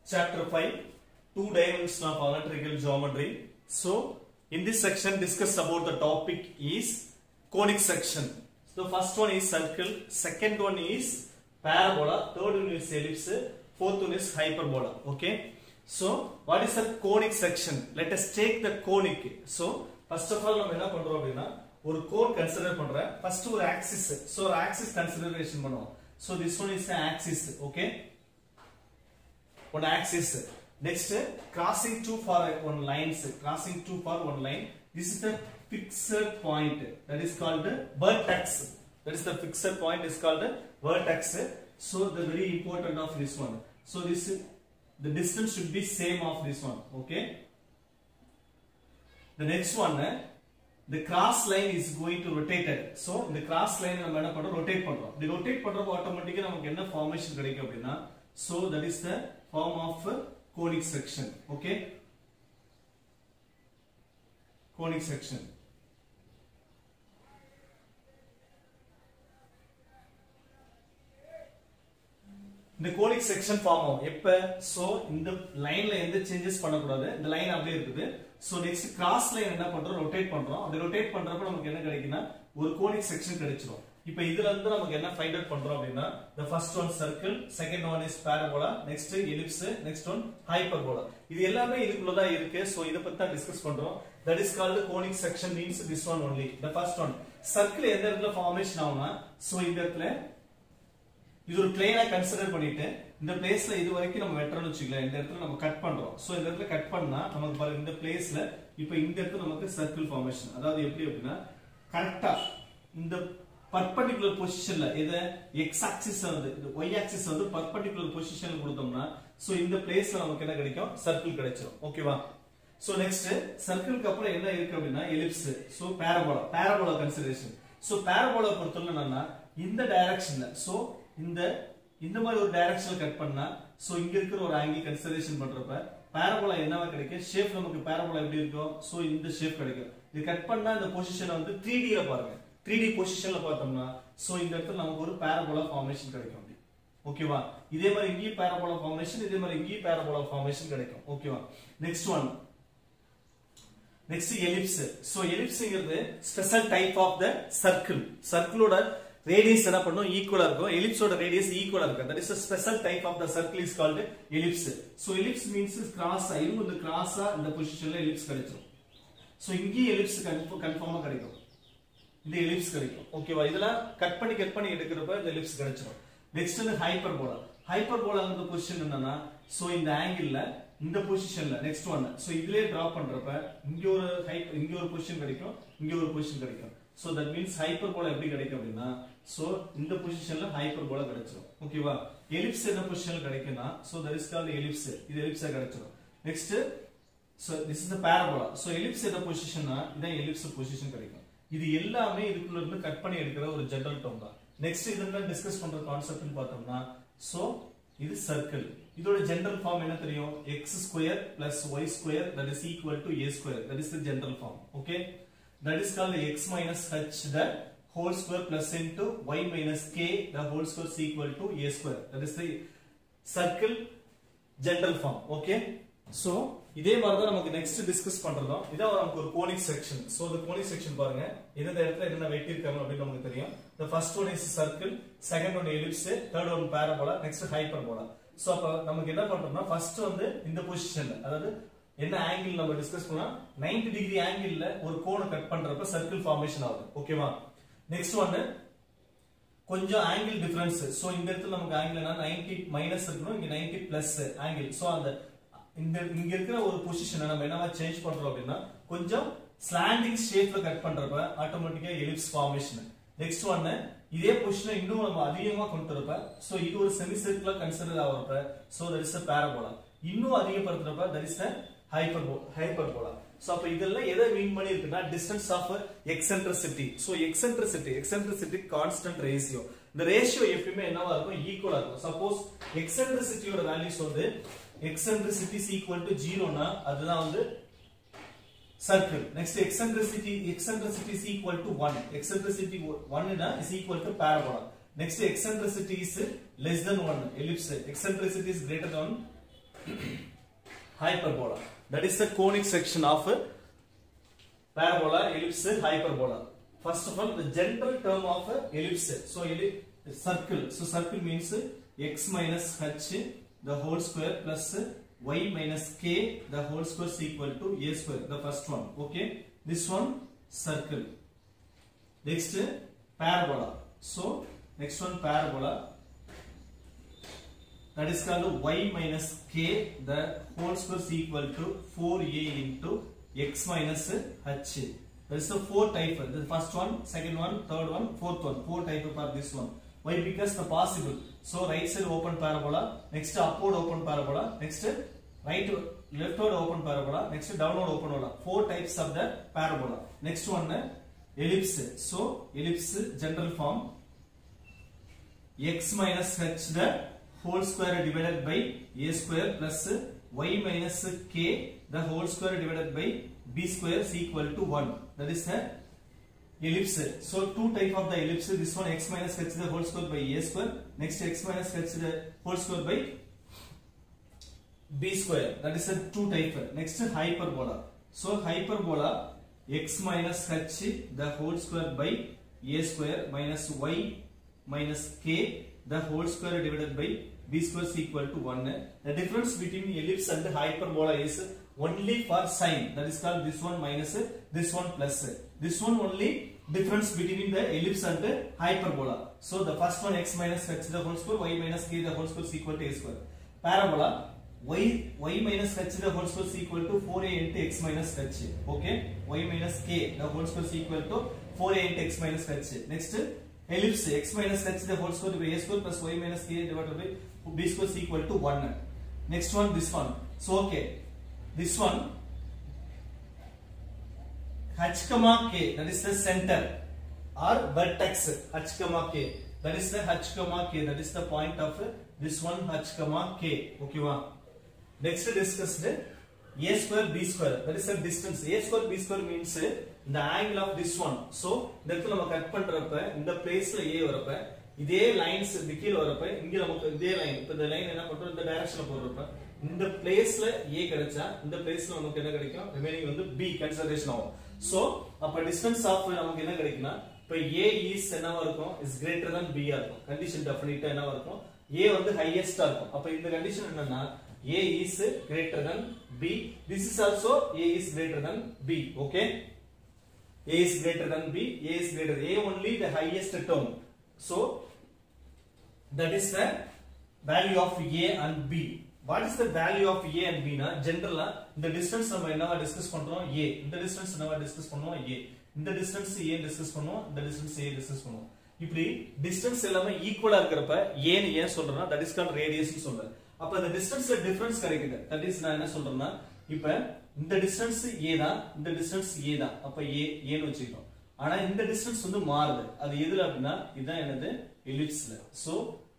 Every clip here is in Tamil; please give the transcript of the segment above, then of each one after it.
chapter 5 two dimensions of electrical geometry so in this section discuss about the topic is conic section so the first one is circle second one is parabola third one is ellipse fourth one is hyperbola okay so what is a conic section let us take the conic so first of all நம்ம என்ன பண்றோம் அப்படின்னா ஒரு கோன் கன்சிடர் பண்றேன் ஃபர்ஸ்ட் ஒரு ஆக்சிஸ் சோ ஒரு ஆக்சிஸ் கன்சிடரேஷன் பண்ணுவோம் so this one is axis okay one axis next crossing two for one lines crossing two for one line this is the fixed point that is called the vertex that is the fixed point is called the vertex so the very important of this one so this the distance should be same of this one okay the next one the cross line is going to rotate it so இந்த cross line நம்ம என்ன பண்றோம் rotate பண்றோம் இப்படி rotate பண்றப்போ ஆட்டோமேட்டிக்கா நமக்கு என்ன formation கிடைக்கும் அப்படின்னா so that is the form of a conic section okay conic section இந்த கோனிக் செக்ஷன் ஃபார்ம் ஆகும் எப்ப சோ இந்த லைன்ல எந்த சேஞ்சஸ் பண்ணக்கூடாது இந்த லைன் அப்படியே இருக்குது சோ நெக்ஸ்ட் கிராஸ் லைன் என்ன பண்றோம் ரொட்டேட் பண்றோம் அப்படி ரொட்டேட் பண்றப்ப நமக்கு என்ன கிடைக்குன்னா ஒரு கோனிக் செக்ஷன் கிடைச்சிரும் இப்போ இதுல இருந்து நமக்கு என்ன ஃபைண்ட் அவுட் பண்றோம் அப்படின்னா the first one circle second one is parabola next ellipse next one hyperbola இது எல்லாமே இதுக்குள்ள தான் இருக்கு சோ இத பத்தி தான் டிஸ்கஸ் பண்றோம் that is called conic section means this one only the first one circle எந்த இடத்துல ஃபார்மேஷன் ஆகும்னா சோ இந்த இடத்துல இது ஒரு பிளேனா கன்சிடர் பண்ணிட்டு இந்த பிளேஸ்ல இது வரைக்கும் நம்ம வெட்டுறோம்னு வச்சுக்கலாம் இந்த இடத்துல நம்ம கட் பண்றோம் சோ இந்த இடத்துல கட் பண்ணா நமக்கு பாருங்க இந்த பிளேஸ்ல இப்போ இந்த இடத்துல நமக்கு சர்க்கிள் ஃபார்மேஷன் அதாவது எப்படி அப்படின்னா கரெக்டா இந்த பர்பண்டிகுலர் பொசிஷன்ல இத எக்ஸ் ஆக்சிஸ் வந்து இந்த ஒய் ஆக்சிஸ் வந்து பர்பண்டிகுலர் பொசிஷன்ல கொடுத்தோம்னா சோ இந்த பிளேஸ்ல நமக்கு என்ன கிடைக்கும் சர்க்கிள் கிடைச்சிரும் ஓகேவா சோ நெக்ஸ்ட் சர்க்கிளுக்கு அப்புறம் என்ன இருக்கு அப்படின்னா ellipse so parabola parabola consideration so parabola பொறுத்தவரை என்னன்னா இந்த டைரக்ஷன்ல சோ இந்த இந்த மாதிரி ஒரு டைரக்ஷன்ல கட் பண்ணா சோ இங்க இருக்கிற ஒரு ஆங்கிள் கன்சிடரேஷன் பண்றப்ப பாரபோலா என்னவா கிடைக்கும் ஷேப் நமக்கு பாரபோலா எப்படி இருக்கும் சோ இந்த ஷேப் கிடைக்கும் இது கட் பண்ணா இந்த பொசிஷனை வந்து 3D ல பாருங்க 3D பொசிஷன்ல பார்த்தோம்னா சோ இந்த இடத்துல நமக்கு ஒரு பாரபோலா ஃபார்மேஷன் கிடைக்கும் அப்படி ஓகேவா இதே மாதிரி இங்கேயும் பாரபோலா ஃபார்மேஷன் இதே மாதிரி இங்கேயும் பாரபோலா ஃபார்மேஷன் கிடைக்கும் ஓகேவா next one next ellipse so எலிப்ஸ்ங்கிறது special type of the circle சர்க்கிளோட ரேடியஸ் என்ன பண்ணும் ஈக்குவலா இருக்கும் எலிப்ஸோட ரேடியஸ் ஈக்குவலா இருக்கும் that is a special type of the circle is called ellipse so ellipse means cross ஆயிரும் இந்த கிராஸா இந்த பொசிஷன்ல எலிப்ஸ் கிடைச்சிரும் சோ இங்கேயும் எலிப்ஸ் கன்ஃபார்மா கிடைக்கும் இந்த எலிப்ஸ் கிடைக்கும் ஓகேவா இதெல்லாம் கட் பண்ணி கட் பண்ணி எடுக்கிறப்ப இந்த எலிப்ஸ் கிடைச்சிரும் நெக்ஸ்ட் வந்து ஹைப்பர் போலா ஹைப்பர் போலாங்கிற பொசிஷன் என்னன்னா சோ இந்த ஆங்கிள் இந்த பொசிஷன்ல நெக்ஸ்ட் ஒன் சோ இதுலயே டிரா பண்றப்ப இங்க ஒரு ஹைப் இங்க ஒரு பொசிஷன் கிடைக்கும் இங்க ஒரு பொசிஷன் கிடைக்கும் சோ தட் மீன்ஸ் ஹைப்பர் போலா எப்படி கிடைக்கும் அப்படின்னா சோ இந்த பொசிஷன்ல ஹைப்பர் போலா கிடைச்சிரும் ஓகேவா எலிப்ஸ் என்ன பொசிஷன்ல கிடைக்கும்னா so that is called ellipse இது எலிப்ஸா கிடைச்சிரும் next so this is the parabola so ellipse என்ன பொசிஷன்னா இதான் எலிப்ஸ் பொசிஷன் கிடைக்கும் இது எல்லாமே இதுக்குள்ள இருந்து கட் பண்ணி எடுக்கிற ஒரு ஜெனரல் டேர்ம் தான் நெக்ஸ்ட் இதெல்லாம் டிஸ்கஸ் பண்ற கான்செப்ட்னு பார்த்தோம்னா சோ இது சர்க்கிள் இதோட ஜெனரல் ஃபார்ம் என்ன தெரியும் x square plus y square that is equal to a square that is the general form okay that is called x minus h the whole square plus into y minus k the whole square is equal to a square that is the circle general form okay so இதே மாதிரி தான் நமக்கு நெக்ஸ்ட் டிஸ்கஸ் பண்றதும் இதான் நமக்கு ஒரு கோனிக் செக்ஷன் சோ இந்த கோனிக் செக்ஷன் பாருங்க எந்தெந்த இடத்துல என்னென்ன வெட்டி இருக்காங்க அப்படின்னு நமக்கு தெரியும் the first one is circle second one ellipse third one parabola next hyperbola so அப்ப நமக்கு என்ன பண்றோம்னா ஃபர்ஸ்ட் வந்து இந்த பொசிஷன்ல அதாவது என்ன ஆங்கிள் நம்ம டிஸ்கஸ் பண்ணா 90 டிகிரி ஆங்கிள்ல ஒரு கோனை கட் பண்றப்ப சர்க்கிள் ஃபார்மேஷன் ஆகுது ஓகேவா நெக்ஸ்ட் ஒன்னு கொஞ்சம் ஆங்கிள் டிஃபரன்ஸ் சோ இந்த இடத்துல நமக்கு ஆங்கிள் என்ன 90 மைனஸ் இருக்கணும் இங்க 90 பிளஸ் ஆங்கிள் சோ அந்த இந்த இங்க இருக்கிற ஒரு பொசிஷனை நம்ம என்னவா சேஞ்ச் பண்றோம் அப்படின்னா கொஞ்சம் ஸ்லாண்டிங் ஷேப்ல கட் பண்றப்ப ஆட்டோமேட்டிக்கா எலிப்ஸ் ஃபார்மேஷன் நெக்ஸ்ட் ஒன்னு இதே பொசிஷனை இன்னும் நம்ம அதிகமா கொண்டு வரப்ப சோ இது ஒரு செமி சர்க்கிளா கன்சிடர் ஆகிறப்ப சோ தட் இஸ் பாரபோலா இன்னும் அதிகப்படுத்துறப்ப தட் இஸ் ஹைப்பர்போ ஹைப்பர்போலா சோ அப்ப இதெல்லாம் எதை மீன் பண்ணி இருக்குன்னா distance of eccentricity so eccentricity eccentricity constant ratio இந்த ரேஷியோ எப்பயுமே என்னவா இருக்கும் ஈக்குவலா இருக்கும் சப்போஸ் எக்ஸென்ட்ரிசிட்டியோட வேல்யூஸ் வந்து எக்ஸென்ட்ரிசிட்டி இஸ் ஈக்குவல் டு ஜீரோனா அதுதான் வந்து circle next eccentricity eccentricity is equal to 1 eccentricity 1 na is equal to parabola next eccentricity is less than 1 ellipse eccentricity is greater than hyperbola that is the conic section of parabola ellipse hyperbola first of all the general term of ellipse so elli- circle so circle means x minus h the whole square plus y minus k the whole square is equal to a square the first one okay this one circle next parabola so next one parabola that is called y minus k the whole square is equal to 4a into x minus h there is a four type the first one second one third one fourth one four type are this one why because the possible so right side open parabola next upward open parabola next right leftward open parabola next downward open parabola four types of the parabola next one ellipse so ellipse general form x minus h the whole square divided by a square plus y minus k the whole square divided by b square is equal to 1 that is the ellipse so two type of the ellipse this one x minus h the whole square by a square next x minus h the whole square by b square that is a two type next hyperbola so hyperbola x minus h the whole square by a square minus y minus k the whole square divided by b square is equal to 1 the difference between ellipse and hyperbola is only for sign that is called this one minus this one plus this one only difference between the ellipse and the hyperbola so the first one x minus h the whole square y minus k the whole square is equal to a square parabola y y minus h the whole square is equal to 4a into x minus h okay y minus k the whole square is equal to 4a into x minus h next ellipse x minus h the whole square by a square plus y minus k divided by b square is equal to 1 next one this one so okay this one h comma k that is the center or vertex h comma k that is the h comma k that is the point of this one h comma k okay va next discussed a square b square that is the distance a square b square means the angle of this one so இந்த இடத்துல நம்ம கட் பண்றப்ப இந்த பிளேஸ்ல a வரப்ப இதே லைன்ஸ் இந்த கீழ வரப்ப இங்க நமக்கு இதே லைன் இப்ப இந்த லைன் என்ன பண்றோம் இந்த டைரக்ஷன்ல போடுறப்ப இந்த பிளேஸ்ல a கிடைச்சா இந்த பிளேஸ்ல நமக்கு என்ன கிடைக்கும் ரிமைனிங் வந்து b கன்சிடரேஷன் ஆகும் சோ அப்ப டிஸ்டன்ஸ் ஆஃப் நமக்கு என்ன கிடைக்கும்னா இப்ப a இஸ் என்னவா இருக்கும் இஸ் கிரேட்டர் than b ஆ இருக்கும் கண்டிஷன் டெஃபினிட்டா என்னவா இருக்கும் a வந்து ஹையஸ்டா இருக்கும் அப்ப இந்த கண்டிஷன் என்னன்னா a is greater than b this is also a is greater than b okay a is greater than b a is greater a only the highest term so that is the value of a and b what is the value of a and b னா ஜெனரலா இந்த டிஸ்டன்ஸ் நம்ம என்னவா டிஸ்கஸ் பண்றோம் a இந்த டிஸ்டன்ஸ் என்னவா டிஸ்கஸ் பண்ணுவோம் a இந்த டிஸ்டன்ஸ் a டிஸ்கஸ் பண்ணுவோம் இந்த டிஸ்டன்ஸ் a டிஸ்கஸ் பண்ணுவோம் இப்படி டிஸ்டன்ஸ் எல்லாமே ஈக்குவலா இருக்கிறப்ப ஏன்னு ஏன் சொல்றேன்னா தட் இஸ் கால்ட் ரேடியஸ் சொல்றேன் அப்ப இந்த டிஸ்டன்ஸ்ல டிஃபரன்ஸ் கிடைக்குது தட் இஸ் நான் என்ன சொல்றேன்னா இப்ப இந்த டிஸ்டன்ஸ் ஏ தான் இந்த டிஸ்டன்ஸ் ஏ தான் அப்ப ஏ ஏன்னு வச்சுக்கிட்டோம் ஆனா இந்த டிஸ்டன்ஸ் வந்து மாறுது அது எதுல அப்படின்னா இதுதான் என்னது எலிப்ஸ்ல சோ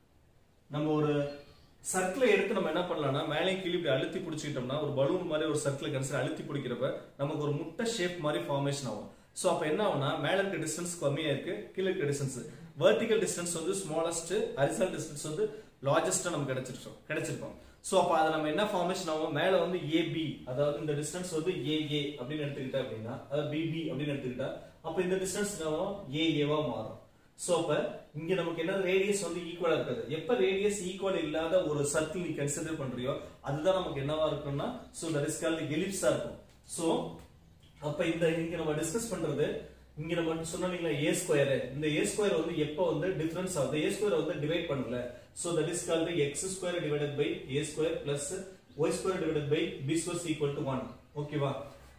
நம்ம ஒரு சர்க்கிளை எடுத்து நம்ம என்ன பண்ணலாம்னா மேலே கீழே இப்படி அழுத்தி பிடிச்சிக்கிட்டோம்னா ஒரு பலூன் மாதிரி ஒரு சர்க்கிளை கன்சிடர் அழுத்தி பிடிக்கிறப்ப நமக்கு ஒரு முட்டை ஷேப் மாதிரி ஃபார்மேஷன் ஆகும் சோ அப்ப என்ன ஆகும்னா மேல இருக்க டிஸ்டன்ஸ் கம்மியா இருக்கு கீழே இருக்க டிஸ்டன்ஸ் வெர்டிகல் டிஸ்டன்ஸ் வந்து ஸ்மாலஸ்ட் ஹரிசால் டிஸ்டன்ஸ் வந்து லார்ஜஸ்டா நமக்கு கிடைச்சிருக்கோம் கிடைச்சிருக்கோம் சோ அப்ப அதை நம்ம என்ன ஃபார்மேஷன் ஆகும் மேல வந்து ஏபி அதாவது இந்த டிஸ்டன்ஸ் வந்து ஏஏ அப்படின்னு எடுத்துக்கிட்டா அப்படின்னா அதாவது பிபி அப்படின்னு எடுத்துக்கிட்டா அப்ப இந்த டிஸ்டன்ஸ் ஏஏவா மாறும் சோ அப்ப இங்க நமக்கு என்ன ரேடியஸ் வந்து ஈக்குவலா இருக்காது எப்ப ரேடியஸ் ஈக்குவல் இல்லாத ஒரு சர்க்கிள் நீ கன்சிடர் பண்றியோ அதுதான் நமக்கு என்னவா இருக்கும்னா சோ தட் இஸ் கால்ட் எலிப்ஸா இருக்கும் சோ அப்ப இந்த இங்க நம்ம டிஸ்கஸ் பண்றது இங்க நம்ம சொன்னீங்களா ஏ ஸ்கொயர் இந்த ஏ ஸ்கொயர் வந்து எப்ப வந்து டிஃபரன்ஸ் ஆகுது ஏ ஸ்கொயர் வந்து டிவைட் பண்ணல so that is called x square divided by a square plus y square divided by b square equal to one ஓகேவா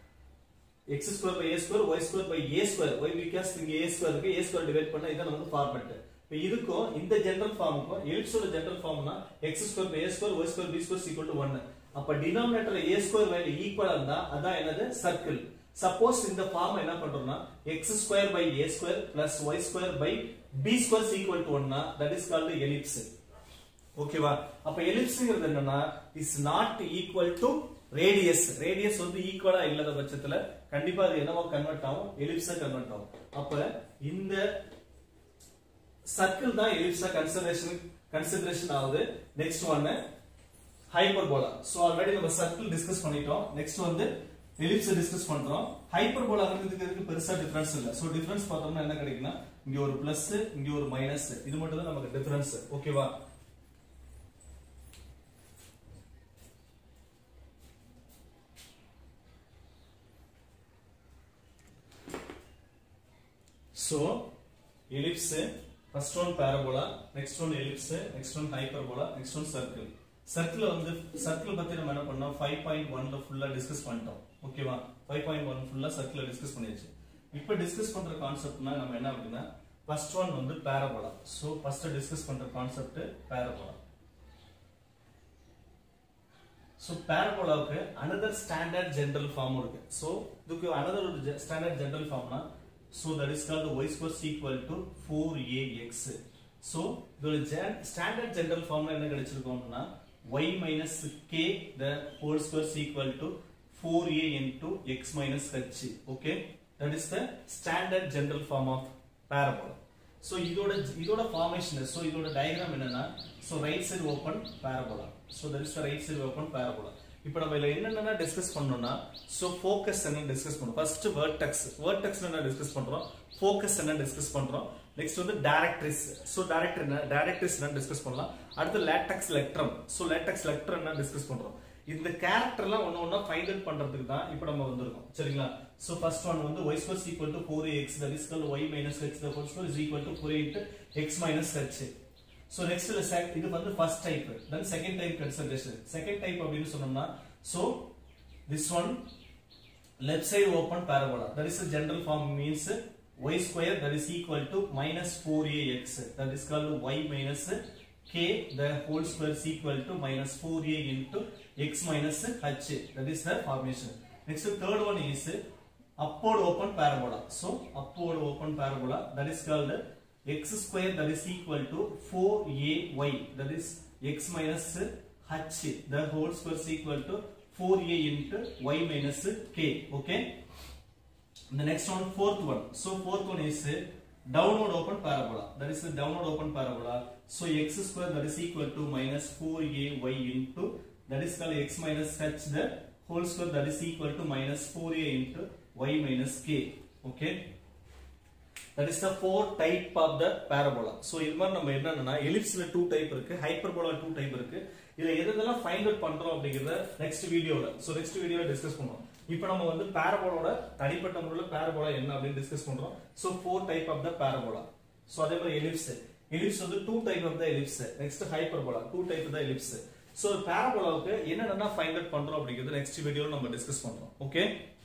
x square by a square y square by a square y because இங்க ஏ ஸ்கொயர் இருக்கு ஏ ஸ்கொயர் டிவைட் பண்ணா இதான் நமக்கு ஃபார்மேட் இப்போ இதுக்கும் இந்த ஜெனரல் ஃபார்முக்கும் எலிப்ஸோட ஜெனரல் ஃபார்ம்னா x square by a square y square b square equal to one அப்ப டினாமினேட்டர் ஏ ஸ்கொயர் வேல்யூ ஈக்குவலா இருந்தா அதான் என்னது சர்க்கிள் சப்போஸ் இந்த ஃபார்ம் என்ன பண்றோம்னா x square by a square plus y square by b square equal to ஒன்னா தட் இஸ் கால்டு எலிப்ஸ் ஓகேவா அப்ப எலிப்ஸ்ங்கிறது என்னன்னா is not equal to radius radius வந்து ஈக்குவலா இல்லாத பட்சத்துல கண்டிப்பா அது என்னவா கன்வெர்ட் ஆகும் எலிப்ஸா கன்வெர்ட் ஆகும் அப்ப இந்த சர்க்கிள் தான் எலிப்ஸா கன்சிடரேஷன் கன்சிடரேஷன் ஆகுது நெக்ஸ்ட் ஒன்னு ஹைப்பர்போலா சோ ஆல்ரெடி நம்ம சர்க்கிள் டிஸ்கஸ் பண்ணிட்டோம் நெக்ஸ்ட் வந்து எலிப்ஸ் டிஸ்கஸ் பண்றோம் ஹைப்பர்போலா இதுக்கு இதுக்கு பெருசா டிஃபரன்ஸ் இல்ல சோ டிஃபரன்ஸ் பார்த்தோம்னா என்ன கிடைக்குன்னா இங்க ஒரு பிளஸ் இங்க ஒரு மைனஸ் இது மட்டும் தான் நமக்கு டிஃபரன்ஸ் ஓகேவா So, ellipse, first one parabola, next one ellipse, next one hyperbola, next one circle. Circle வந்து சர்க்கிள் பத்தி நம்ம என்ன பண்ணோம் ஃபைவ் பாயிண்ட் ஒன்ல ஃபுல்லா டிஸ்கஸ் பண்ணிட்டோம் ஓகேவா ஃபைவ் பாயிண்ட் ஒன் ஃபுல்லா சர்க்கிள் டிஸ்கஸ் பண்ணியாச்சு இப்போ டிஸ்கஸ் பண்ற கான்செப்ட்னா நம்ம என்ன அப்படின்னா ஃபர்ஸ்ட் ஒன் வந்து பேரபோலா ஸோ ஃபர்ஸ்ட் டிஸ்கஸ் பண்ற கான்செப்ட் பேரபோலா ஸோ பேரபோலாவுக்கு அனதர் ஸ்டாண்டர்ட் ஜெனரல் ஃபார்ம் இருக்கு ஸோ இதுக்கு அனதர் ஒரு ஸ்டாண்டர்ட் ஜெனரல் ஃபார்ம்னா so that is called y square equal to four a x so இதோட ஸ்டாண்டர்ட் ஜெனரல் ஃபார்ம்ல என்ன கிடைச்சிருக்கோம்னா y minus k the whole square is equal to 4a into x minus h okay that is the standard general form of parabola so இதோட இதோட formation so இதோட diagram என்னன்னா so right side open parabola so that is the right side open parabola இப்போ நம்ம இதுல என்னென்ன டிஸ்கஸ் பண்ணோம்னா சோ ஃபோக்கஸ் என்ன டிஸ்கஸ் பண்றோம் ஃபர்ஸ்ட் வெர்டெக்ஸ் வெர்டெக்ஸ் என்ன டிஸ்கஸ் பண்றோம் ஃபோக்கஸ் என்ன டிஸ்கஸ் பண்றோம் நெக்ஸ்ட் வந்து டைரக்ட்ரிஸ் சோ டைரக்டர் என்ன டைரக்ட்ரிஸ் என்ன டிஸ்கஸ் பண்ணலாம் அடுத்து latus rectum so latus rectum என்ன டிஸ்கஸ் பண்றோம் இந்த கேரக்டர்லாம் ஒண்ணு ஒண்ணா ஃபைண்ட் அவுட் பண்றதுக்கு தான் இப்போ நம்ம வந்திருக்கோம் சரிங்களா சோ ஃபர்ஸ்ட் ஒன் வந்து y square equal to 4x that is called y minus h the whole square is equal to 4 into x minus h so next இது வந்து first type then second type consultation second type அப்படின்னு சொன்னோம்னா so this one left side open parabola that is the general form means y square that is equal to minus 4ax that is called y minus k the whole square is equal to minus 4a into x minus h that is the formation next the third one is upward open parabola so upward open parabola that is called x square that is equal to 4ay that is x minus h the whole square is equal to 4a into y minus k okay the next one fourth one so fourth one is downward open parabola that is the downward open parabola so x square that is equal to minus 4ay into that is called x minus h the whole square that is equal to minus 4a into y minus k okay that is the four type of the parabola so இது மாதிரி நம்ம என்னன்னா எலிப்ஸ்ல டூ டைப் இருக்கு ஹைப்பர்போலா டூ டைப் இருக்கு இதுல எது எதெல்லாம் ஃபைண்ட் அவுட் பண்றோம் அப்படிங்கறத நெக்ஸ்ட் வீடியோல சோ நெக்ஸ்ட் வீடியோல டிஸ்கஸ் பண்ணுவோம் இப்போ நம்ம வந்து பாரபோலோட தனிப்பட்ட முறையில பாரபோலா என்ன அப்படின்னு டிஸ்கஸ் பண்றோம் so four type of the parabola so அதே மாதிரி எலிப்ஸ் எலிப்ஸ் வந்து two type of the ellipse next hyperbola two type the ellipse so பாரபோலாவுக்கு என்னென்ன ஃபைண்ட் அவுட் பண்றோம் அப்படிங்கறது நெக்ஸ்ட் வீடியோல நம்ம டிஸ்கஸ் பண்றோம் ஓகே